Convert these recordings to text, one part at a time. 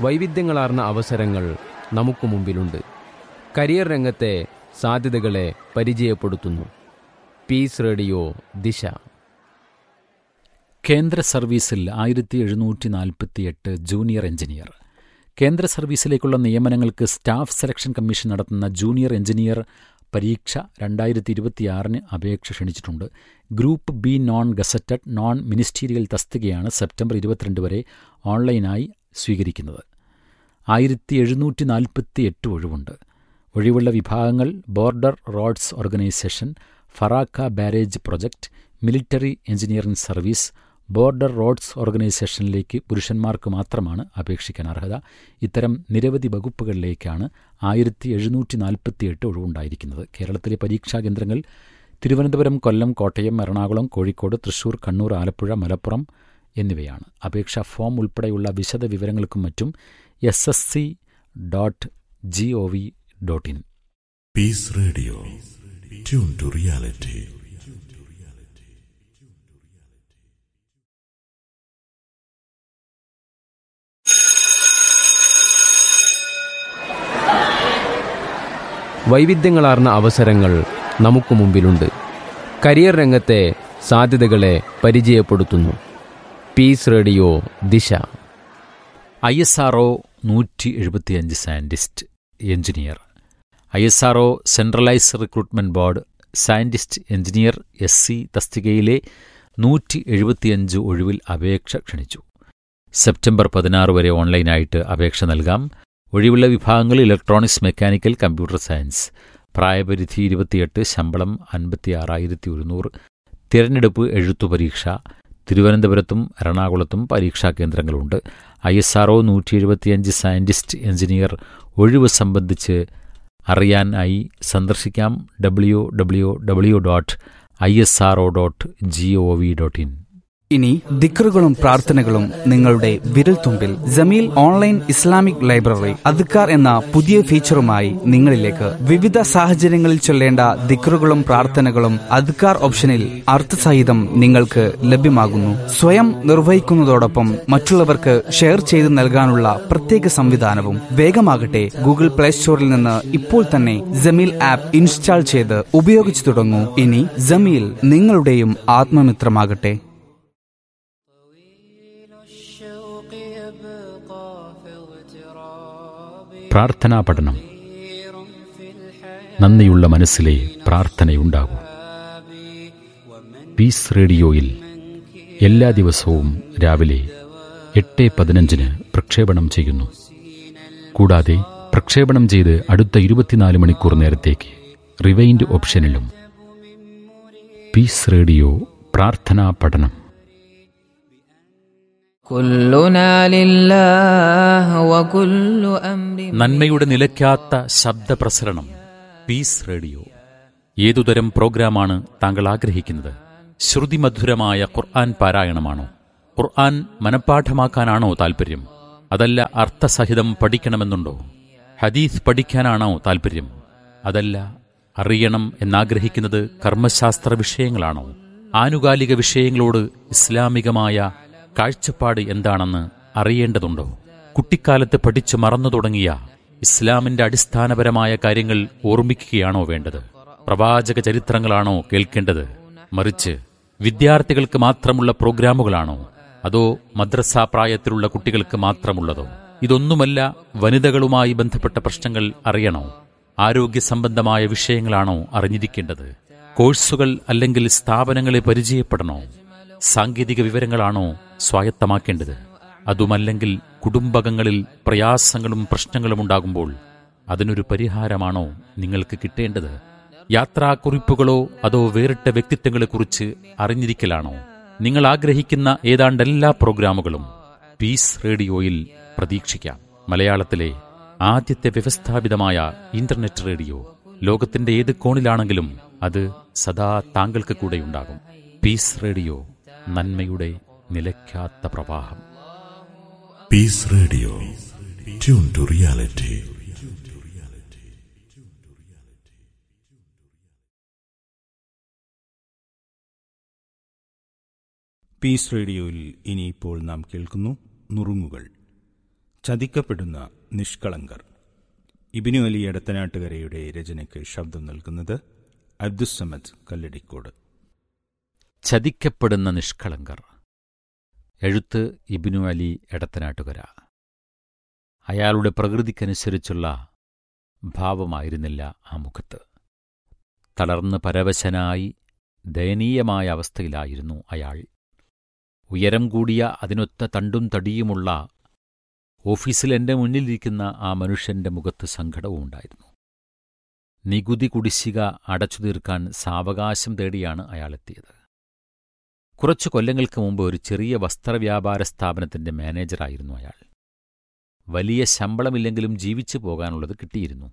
വൈവിധ്യങ്ങളാർന്ന അവസരങ്ങൾ നമുക്ക് മുമ്പിലുണ്ട് കരിയർ രംഗത്തെ സാധ്യതകളെ പരിചയപ്പെടുത്തുന്നു പീസ് റേഡിയോ ദിശ കേന്ദ്ര സർവീസിൽ ആയിരത്തി എഴുന്നൂറ്റി നാൽപ്പത്തിയെട്ട് ജൂനിയർ എഞ്ചിനീയർ കേന്ദ്ര സർവീസിലേക്കുള്ള നിയമനങ്ങൾക്ക് സ്റ്റാഫ് സെലക്ഷൻ കമ്മീഷൻ നടത്തുന്ന ജൂനിയർ എഞ്ചിനീയർ പരീക്ഷ രണ്ടായിരത്തി ഇരുപത്തിയാറിന് അപേക്ഷ ക്ഷണിച്ചിട്ടുണ്ട് group B non gazetted non ministerial തസ്തികയാണ് സെപ്റ്റംബർ ഇരുപത്തിരണ്ട് വരെ ഓൺലൈനായി സ്വീകരിക്കുന്നത് ആയിരത്തി എഴുന്നൂറ്റി നാൽപ്പത്തി എട്ട് ഒഴിവുണ്ട് ഒഴിവുള്ള വിഭാഗങ്ങൾ border roads organisation Farakka barrage project military engineering service border roads ഓർഗനൈസേഷനിലേക്ക് പുരുഷന്മാർക്ക് മാത്രമാണ് അപേക്ഷിക്കാൻ അർഹത ഇത്തരം നിരവധി വകുപ്പുകളിലേക്കാണ് ആയിരത്തി എഴുന്നൂറ്റി നാൽപ്പത്തിയെട്ട് ഒഴിവുണ്ടായിരിക്കുന്നത് കേരളത്തിലെ പരീക്ഷാ കേന്ദ്രങ്ങൾ തിരുവനന്തപുരം കൊല്ലം കോട്ടയം എറണാകുളം കോഴിക്കോട് തൃശൂർ കണ്ണൂർ ആലപ്പുഴ മലപ്പുറം എന്നിവയാണ് അപേക്ഷാ ഫോം ഉൾപ്പെടെയുള്ള വിശദ വിവരങ്ങൾക്കും മറ്റും S S C dot G O V dot in Peace Radio. Tune to reality. വൈവിധ്യങ്ങളാർന്ന അവസരങ്ങൾ നമുക്ക് മുമ്പിലുണ്ട് കരിയർ രംഗത്തെ സാധ്യതകളെ പരിചയപ്പെടുത്തുന്നു peace radio Disha I S R O നൂറ്റി എഴുപത്തിയഞ്ച് scientist engineer I S R O centralised recruitment board scientist engineer S C തസ്തികയിലെ നൂറ്റി എഴുപത്തിയഞ്ച് ഒഴിവിൽ അപേക്ഷ ക്ഷണിച്ചു സെപ്റ്റംബർ പതിനാറ് വരെ ഓൺലൈനായിട്ട് അപേക്ഷ നൽകാം ഒഴിവുള്ള വിഭാഗങ്ങൾ ഇലക്ട്രോണിക്സ് മെക്കാനിക്കൽ കമ്പ്യൂട്ടർ സയൻസ് പ്രായപരിധി ഇരുപത്തിയെട്ട് ശമ്പളം അൻപത്തി ആറായിരത്തി ഒരുന്നൂറ് തിരഞ്ഞെടുപ്പ് എഴുത്തു പരീക്ഷ തിരുവനന്തപുരത്തും എറണാകുളത്തും പരീക്ഷാ കേന്ദ്രങ്ങളുണ്ട് ഐ എസ് ആർ ഒ നൂറ്റി എഴുപത്തിയഞ്ച് സയൻറ്റിസ്റ്റ് എഞ്ചിനീയർ ഒഴിവ് സംബന്ധിച്ച് അറിയാനായി സന്ദർശിക്കാം W W W dot I S R O dot G O V dot in ഇനി ദിക്റുകളും പ്രാർത്ഥനകളും നിങ്ങളുടെ വിരൽത്തുമ്പിൽ ജമീൽ ഓൺലൈൻ ഇസ്ലാമിക് ലൈബ്രറി അദ്ക്കാർ എന്ന പുതിയ ഫീച്ചറുമായി നിങ്ങളിലേക്ക് വിവിധ സാഹചര്യങ്ങളിൽ ചൊല്ലേണ്ട ദിക്റുകളും പ്രാർത്ഥനകളും അദ്ക്കാർ ഓപ്ഷനിൽ അർത്ഥസഹിതം നിങ്ങൾക്ക് ലഭ്യമാകുന്നു സ്വയം നിർവഹിക്കുന്നതോടൊപ്പം മറ്റുള്ളവർക്ക് ഷെയർ ചെയ്ത് നൽകാനുള്ള പ്രത്യേക സംവിധാനവും വേഗമാകട്ടെ ഗൂഗിൾ പ്ലേ സ്റ്റോറിൽ നിന്ന് ഇപ്പോൾ തന്നെ ജമീൽ ആപ്പ് ഇൻസ്റ്റാൾ ചെയ്ത് ഉപയോഗിച്ചു തുടങ്ങൂ ഇനി ജമീൽ നിങ്ങളുടെയും ആത്മമിത്രമാകട്ടെ الشوق يبقى في اغتراب പ്രാർത്ഥനാ പഠനം كثير في الحياة നന്ദിയുള്ള മനസ്സിലെ പ്രാർത്ഥനയുണ്ടാകൂ പീസ് റേഡിയോയിൽ എല്ലാ ദിവസവും രാവിലെ എട്ട് പതിനഞ്ചിന് പ്രക്ഷേപണം ചെയ്യുന്നു കൂടാതെ പ്രക്ഷേപണം ചെയ്ത് അടുത്ത ഇരുപത്തിനാല് മണിക്കൂർ നേരത്തേക്ക് റിവൈൻഡ് ഓപ്ഷനിലും പീസ് റേഡിയോ പ്രാർത്ഥനാ പഠനം كلنا لله وكل أمر നന്മയുടെ നിലയ്ക്കാത്ത ശബ്ദപ്രസരണം പീസ് റേഡിയോ ഏതുതരം പ്രോഗ്രാമാണ് താങ്കൾ ആഗ്രഹിക്കുന്നത് ശ്രുതിമധുരമായ ഖുർആൻ പാരായണമാണോ ഖുർആൻ മനഃപ്പാഠമാക്കാനാണോ താൽപ്പര്യം അതല്ല അർത്ഥസഹിതം പഠിക്കണമെന്നുണ്ടോ ഹദീസ് പഠിക്കാനാണോ താൽപ്പര്യം അതല്ല അറിയണം എന്നാഗ്രഹിക്കുന്നത് കർമ്മശാസ്ത്ര വിഷയങ്ങളാണോ ആനുകാലിക വിഷയങ്ങളോട് ഇസ്ലാമികമായ കാഴ്ചപ്പാട് എന്താണെന്ന് അറിയേണ്ടതുണ്ടോ കുട്ടിക്കാലത്ത് പഠിച്ചു മറന്നു തുടങ്ങിയ ഇസ്ലാമിന്റെ അടിസ്ഥാനപരമായ കാര്യങ്ങൾ ഓർമ്മിക്കുകയാണോ വേണ്ടത് പ്രവാചക ചരിത്രങ്ങളാണോ കേൾക്കേണ്ടത് മറിച്ച് വിദ്യാർത്ഥികൾക്ക് മാത്രമുള്ള പ്രോഗ്രാമുകളാണോ അതോ മദ്രസ പ്രായത്തിലുള്ള കുട്ടികൾക്ക് മാത്രമുള്ളതോ ഇതൊന്നുമല്ല വനിതകളുമായി ബന്ധപ്പെട്ട പ്രശ്നങ്ങൾ അറിയണോ ആരോഗ്യ സംബന്ധമായ വിഷയങ്ങളാണോ അറിഞ്ഞിരിക്കേണ്ടത് കോഴ്സുകൾ അല്ലെങ്കിൽ സ്ഥാപനങ്ങളെ പരിചയപ്പെടണോ സാങ്കേതിക വിവരങ്ങളാണോ സ്വായത്തമാക്കേണ്ടത് അതുമല്ലെങ്കിൽ കുടുംബകങ്ങളിൽ പ്രയാസങ്ങളും പ്രശ്നങ്ങളും ഉണ്ടാകുമ്പോൾ അതിനൊരു പരിഹാരമാണോ നിങ്ങൾക്ക് കിട്ടേണ്ടത് യാത്രാക്കുറിപ്പുകളോ അതോ വേറിട്ട വ്യക്തിത്വങ്ങളെക്കുറിച്ച് അറിഞ്ഞിരിക്കലാണോ നിങ്ങൾ ആഗ്രഹിക്കുന്ന ഏതാണ്ട് എല്ലാ പ്രോഗ്രാമുകളും പീസ് റേഡിയോയിൽ പ്രതീക്ഷിക്കാം മലയാളത്തിലെ ആദ്യത്തെ വ്യവസ്ഥാപിതമായ ഇന്റർനെറ്റ് റേഡിയോ ലോകത്തിന്റെ ഏത് കോണിലാണെങ്കിലും അത് സദാ താങ്കൾക്ക് കൂടെയുണ്ടാകും പീസ് റേഡിയോ നന്മയുടെ നിലയ്ക്കാത്ത പ്രവാഹം Peace Radio. Tune to reality. Peace റേഡിയോയിൽ ഇനിയിപ്പോൾ നാം കേൾക്കുന്നു നുറുങ്ങുകൾ ചതിക്കപ്പെടുന്ന നിഷ്കളങ്കർ ഇബിനു അലി എടത്തനാട്ടുകരയുടെ രചനയ്ക്ക് ശബ്ദം നൽകുന്നത് അബ്ദുസമദ് കല്ലടിക്കോട് ചതിക്കപ്പെടുന്ന നിഷ്കളങ്കർ എഴുത്ത് ഇബിനു അലി എടത്തനാട്ടുകര അയാളുടെ പ്രകൃതിക്കനുസരിച്ചുള്ള ഭാവമായിരുന്നില്ല ആ മുഖത്ത് തളർന്ന് പരവശനായി ദയനീയമായ അവസ്ഥയിലായിരുന്നു അയാൾ ഉയരം കൂടിയ അതിനൊത്ത തണ്ടും തടിയുമുള്ള ഓഫീസിൽ എന്റെ മുന്നിലിരിക്കുന്ന ആ മനുഷ്യന്റെ മുഖത്ത് സങ്കടവും ഉണ്ടായിരുന്നു നികുതി കുടിശ്ശിക അടച്ചു തീർക്കാൻ സാവകാശം തേടിയാണ് അയാളെത്തിയത് കുറച്ചു കൊല്ലങ്ങൾക്ക് മുമ്പ് ഒരു ചെറിയ വസ്ത്രവ്യാപാര സ്ഥാപനത്തിന്റെ മാനേജറായിരുന്നു അയാൾ വലിയ ശമ്പളമില്ലെങ്കിലും ജീവിച്ചു പോകാനുള്ളത് കിട്ടിയിരുന്നു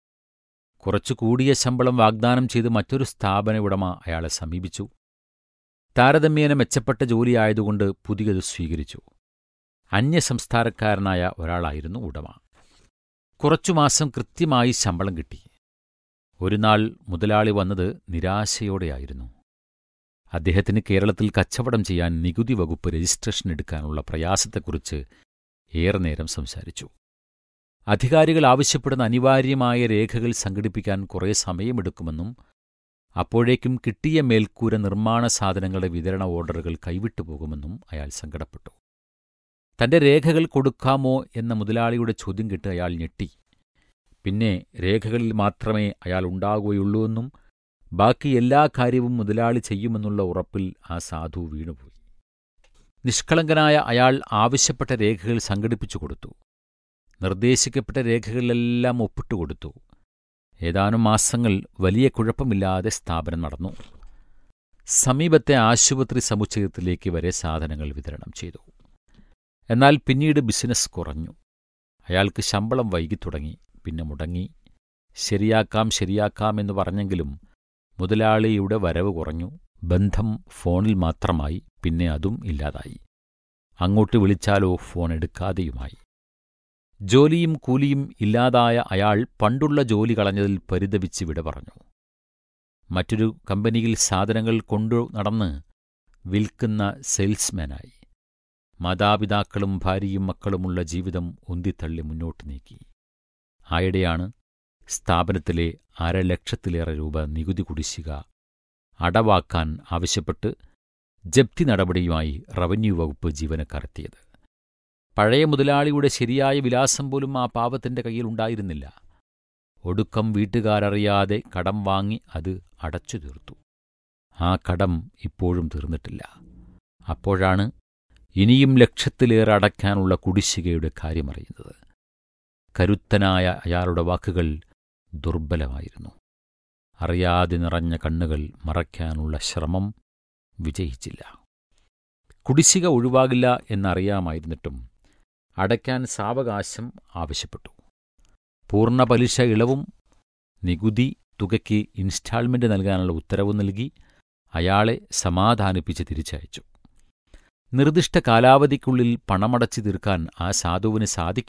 കുറച്ചു കൂടിയ ശമ്പളം വാഗ്ദാനം ചെയ്ത് മറ്റൊരു സ്ഥാപന ഉടമ അയാളെ സമീപിച്ചു താരതമ്യേന മെച്ചപ്പെട്ട ജോലിയായതുകൊണ്ട് പുതിയത് സ്വീകരിച്ചു അന്യസംസ്ഥാനക്കാരനായ ഒരാളായിരുന്നു ഉടമ കുറച്ചു മാസം കൃത്യമായി ശമ്പളം കിട്ടി ഒരു നാൾ മുതലാളി വന്നത് നിരാശയോടെയായിരുന്നു അദ്ദേഹത്തിന് കേരളത്തിൽ കച്ചവടം ചെയ്യാൻ നികുതി വകുപ്പ് രജിസ്ട്രേഷൻ എടുക്കാനുള്ള പ്രയാസത്തെക്കുറിച്ച് ഏറെ നേരം സംസാരിച്ചു അധികാരികൾ ആവശ്യപ്പെടുന്ന അനിവാര്യമായ രേഖകൾ സംഘടിപ്പിക്കാൻ കുറേ സമയമെടുക്കുമെന്നും അപ്പോഴേക്കും കിട്ടിയ മേൽക്കൂര നിർമ്മാണ സാധനങ്ങളുടെ വിതരണ ഓർഡറുകൾ കൈവിട്ടുപോകുമെന്നും അയാൾ സങ്കടപ്പെട്ടു തന്റെ രേഖകൾ കൊടുക്കാമോ എന്ന മുതലാളിയുടെ ചോദ്യം കേട്ട് അയാൾ ഞെട്ടി പിന്നെ രേഖകളിൽ മാത്രമേ അയാൾ ഉണ്ടാകുകയുള്ളൂവെന്നും ബാക്കി എല്ലാ കാര്യവും മുതലാളി ചെയ്യുമെന്നുള്ള ഉറപ്പിൽ ആ സാധു വീണുപോയി നിഷ്കളങ്കനായ അയാൾ ആവശ്യപ്പെട്ട രേഖകൾ സംഘടിപ്പിച്ചു കൊടുത്തു നിർദ്ദേശിക്കപ്പെട്ട രേഖകളിലെല്ലാം ഒപ്പിട്ടുകൊടുത്തു ഏതാനും മാസങ്ങൾ വലിയ കുഴപ്പമില്ലാതെ സ്ഥാപനം നടന്നു സമീപത്തെ ആശുപത്രി സമുച്ചയത്തിലേക്ക് വരെ സാധനങ്ങൾ വിതരണം ചെയ്തു എന്നാൽ പിന്നീട് ബിസിനസ് കുറഞ്ഞു അയാൾക്ക് ശമ്പളം വൈകിത്തുടങ്ങി പിന്നെ മുടങ്ങി ശരിയാക്കാം ശരിയാക്കാം എന്ന് പറഞ്ഞെങ്കിലും മുതലാളിയുടെ വരവ് കുറഞ്ഞു ബന്ധം ഫോണിൽ മാത്രമായി പിന്നെ അതും ഇല്ലാതായി അങ്ങോട്ട് വിളിച്ചാലോ ഫോൺ എടുക്കാതെയുമായി ജോലിയും കൂലിയും ഇല്ലാതായ അയാൾ പണ്ടുള്ള ജോലി കളഞ്ഞതിൽ പരിതപിച്ച് വിട പറഞ്ഞു മറ്റൊരു കമ്പനിയിൽ സാധനങ്ങൾ കൊണ്ടു നടന്ന് വിൽക്കുന്ന സെയിൽസ്മാനായി മാതാപിതാക്കളും ഭാര്യയും മക്കളുമുള്ള ജീവിതം ഉന്തിത്തള്ളി മുന്നോട്ട് നീക്കി ആയിടെയാണ് സ്ഥാപനത്തിലെ അരലക്ഷത്തിലേറെ രൂപ നികുതി കുടിശ്ശിക അടവാക്കാൻ ആവശ്യപ്പെട്ട് ജപ്തി നടപടിയുമായി റവന്യൂ വകുപ്പ് ജീവനക്കാരെത്തിയത് പഴയ മുതലാളിയുടെ ശരിയായ വിലാസം പോലും ആ പാവത്തിന്റെ കയ്യിൽ ഉണ്ടായിരുന്നില്ല ഒടുക്കം വീട്ടുകാരറിയാതെ കടം വാങ്ങി അത് അടച്ചു തീർത്തു ആ കടം ഇപ്പോഴും തീർന്നിട്ടില്ല അപ്പോഴാണ് ഇനിയും ലക്ഷത്തിലേറെ അടയ്ക്കാനുള്ള കുടിശ്ശികയുടെ കാര്യമറിയുന്നത് കരുത്തനായ അയാളുടെ വാക്കുകൾ ദുർബലമായിരുന്നു അറിയാതെ നിറഞ്ഞ കണ്ണുകൾ മറയ്ക്കാനുള്ള ശ്രമം വിജയിച്ചില്ല കുടിശ്ശിക ഒഴിവാകില്ല എന്നറിയാമായിരുന്നിട്ടും അടയ്ക്കാൻ സാവകാശം ആവശ്യപ്പെട്ടു പൂർണ്ണ പലിശ ഇളവും നികുതി തുകയ്ക്ക് ഇൻസ്റ്റാൾമെന്റ് നൽകാനുള്ള ഉത്തരവ് നൽകി അയാളെ സമാധാനിപ്പിച്ച് തിരിച്ചയച്ചു നിർദ്ദിഷ്ട കാലാവധിക്കുള്ളിൽ പണമടച്ചു തീർക്കാൻ ആ സാധുവിന് സാധിക്കും